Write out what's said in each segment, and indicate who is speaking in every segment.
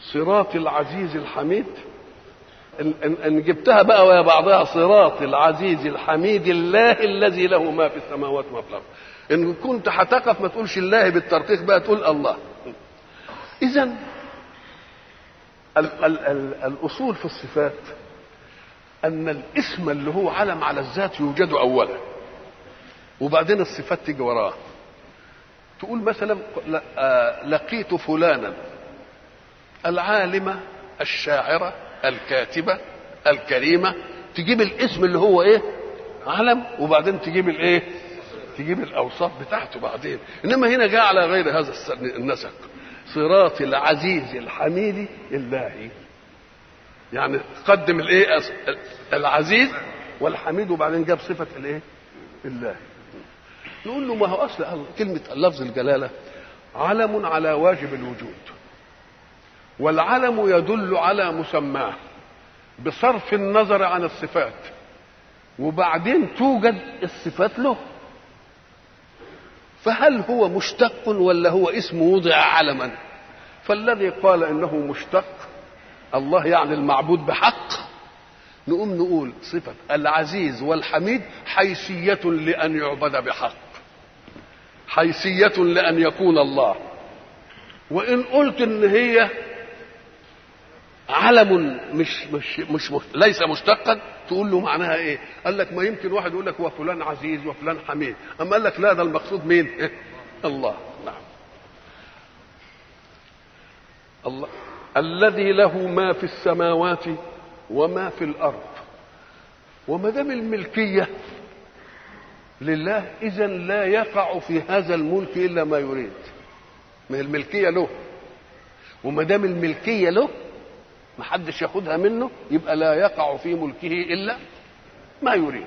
Speaker 1: صراط العزيز الحميد ان, إن, إن جبتها بقى ويا بعضها صراط العزيز الحميد الله الذي له ما في السماوات وما في الارض ان كنت هتقف ما تقولش الله بالترقيق بقى تقول الله اذا ال- ال- ال- الاصول في الصفات ان الاسم اللي هو علم على الذات يوجد اولا وبعدين الصفات تيجي وراه تقول مثلا ل- آه، لقيت فلانا العالمه الشاعره الكاتبه الكريمه تجيب الاسم اللي هو ايه علم وبعدين تجيب الايه تجيب الاوصاف بتاعته بعدين انما هنا جاء على غير هذا الس- النسق صراط العزيز الحميد الله يعني قدم الايه أس- العزيز والحميد وبعدين جاب صفه الايه الله نقول له ما هو اصل كلمه لفظ الجلاله علم على واجب الوجود والعلم يدل على مسماه بصرف النظر عن الصفات وبعدين توجد الصفات له فهل هو مشتق ولا هو اسم وضع علما فالذي قال انه مشتق الله يعني المعبود بحق نقوم نقول صفة العزيز والحميد حيثية لأن يعبد بحق حيثية لأن يكون الله وإن قلت إن هي علم مش مش مش مش ليس مشتقا تقول له معناها ايه؟ قال لك ما يمكن واحد يقول لك هو فلان عزيز وفلان حميد، اما قال لك لا ده المقصود مين؟ إيه؟ الله نعم. الله الذي له ما في السماوات وما في الارض. وما دام الملكيه لله اذا لا يقع في هذا الملك الا ما يريد. ما هي الملكيه له. وما دام الملكيه له ما حدش ياخدها منه يبقى لا يقع في ملكه الا ما يريد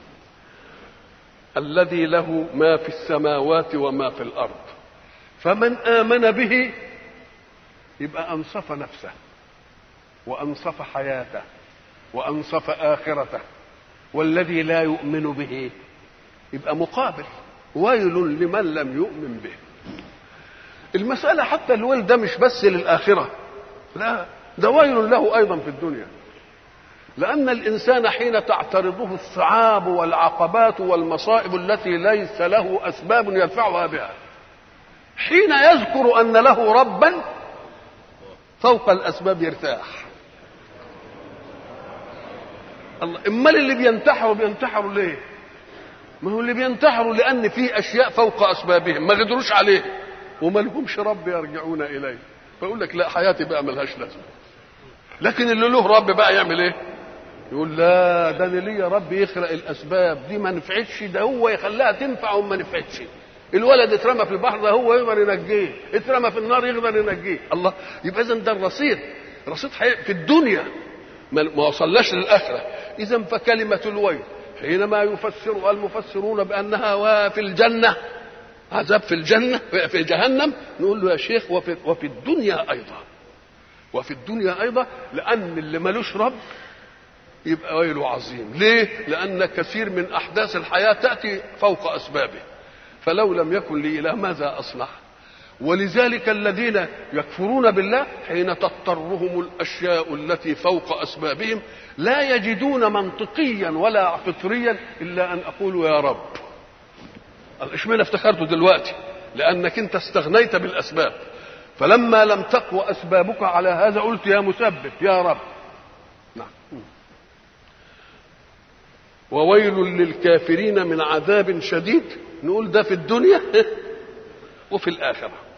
Speaker 1: الذي له ما في السماوات وما في الارض فمن امن به يبقى انصف نفسه وانصف حياته وانصف اخرته والذي لا يؤمن به يبقى مقابل ويل لمن لم يؤمن به المسألة حتى الويل ده مش بس للآخرة لا ده ويل له أيضا في الدنيا لأن الإنسان حين تعترضه الصعاب والعقبات والمصائب التي ليس له أسباب يدفعها بها حين يذكر أن له ربا فوق الأسباب يرتاح الله امال اللي بينتحروا بينتحروا ليه ما هو اللي بينتحروا لان في اشياء فوق اسبابهم ما قدروش عليه وما لهمش رب يرجعون اليه فيقول لك لا حياتي بقى ملهاش لازمه لكن اللي له رب بقى يعمل ايه يقول لا ده انا ليا رب يخلق الاسباب دي ما نفعتش ده هو يخليها تنفع وما نفعتش الولد اترمى في البحر ده هو يقدر ينجيه اترمى في النار يقدر ينجيه الله يبقى اذا ده الرصيد رصيد حقيقي في الدنيا ما ما وصلناش للاخره اذا فكلمه الويل حينما يفسر المفسرون بانها في الجنه عذاب في الجنه في جهنم نقول له يا شيخ وفي, وفي الدنيا ايضا وفي الدنيا ايضا لان اللي ملوش رب يبقى ويله عظيم ليه لان كثير من احداث الحياه تاتي فوق اسبابه فلو لم يكن لي اله ماذا اصنع ولذلك الذين يكفرون بالله حين تضطرهم الاشياء التي فوق اسبابهم لا يجدون منطقيا ولا فطريا الا ان اقول يا رب اشمعنى افتكرته دلوقتي لانك انت استغنيت بالاسباب فلما لم تقوى اسبابك على هذا قلت يا مسبب يا رب نعم وويل للكافرين من عذاب شديد نقول ده في الدنيا وفي الاخره